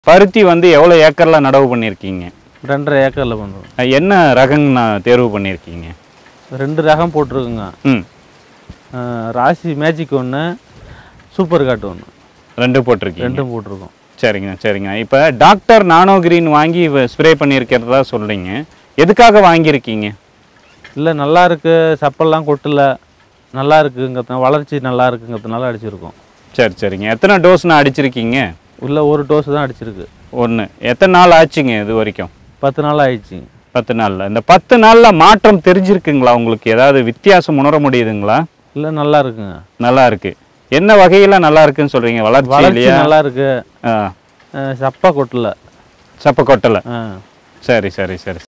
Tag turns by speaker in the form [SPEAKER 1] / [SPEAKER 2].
[SPEAKER 1] பருத்தி வந்து எவ்வளோ ஏக்கரில் நடவு பண்ணியிருக்கீங்க
[SPEAKER 2] ரெண்டரை ஏக்கரில் பண்ணுறோம்
[SPEAKER 1] அஹ் என்ன ரகங்கண்ணா தேர்வு பண்ணியிருக்கீங்க
[SPEAKER 2] ரெண்டு ரகம் போட்டிருக்குங்க
[SPEAKER 1] ம்
[SPEAKER 2] அஹ் ராசி மேஜிக் ஒன்று சூப்பர் காட்டு ஒன்று
[SPEAKER 1] ரெண்டு போட்டிருக்கீங்க
[SPEAKER 2] ரெண்டும் போட்டிருக்கோம்
[SPEAKER 1] சரிங்க சரிங்க இப்போ டாக்டர் நானோ கிரீன் வாங்கி ஸ்ப்ரே பண்ணியிருக்கிறதா சொல்கிறீங்க எதுக்காக வாங்கியிருக்கீங்க
[SPEAKER 2] இல்லை நல்லா இருக்கு சப்பெல்லாம் கொட்டல நல்லா இருக்குங்கிறதுனால வளர்ச்சி நல்லா இருக்குங்கிறதுனால அடிச்சிருக்கோம்
[SPEAKER 1] சரி சரிங்க எத்தனை டோஸ்ண்ணா அடிச்சிருக்கீங்க
[SPEAKER 2] உள்ள ஒரு டோஸ் தான் அடிச்சிருக்கு
[SPEAKER 1] ஒன்று எத்தனை நாள் ஆச்சுங்க இது வரைக்கும்
[SPEAKER 2] பத்து நாள் ஆயிடுச்சுங்க
[SPEAKER 1] பத்து நாளில் இந்த பத்து நாளில் மாற்றம் தெரிஞ்சிருக்குங்களா உங்களுக்கு ஏதாவது வித்தியாசம் உணர முடியுதுங்களா
[SPEAKER 2] இல்லை நல்லா இருக்குங்க
[SPEAKER 1] நல்லா இருக்கு என்ன வகையில் நல்லா இருக்குன்னு சொல்கிறீங்க
[SPEAKER 2] வளர்ச்சி
[SPEAKER 1] வளர்ச்சியிலையா
[SPEAKER 2] நல்லா இருக்கு
[SPEAKER 1] ஆ
[SPEAKER 2] அஹ் சப்பை கொட்டல
[SPEAKER 1] சப்பை கொட்டலை
[SPEAKER 2] ஆ
[SPEAKER 1] சரி சரி சரி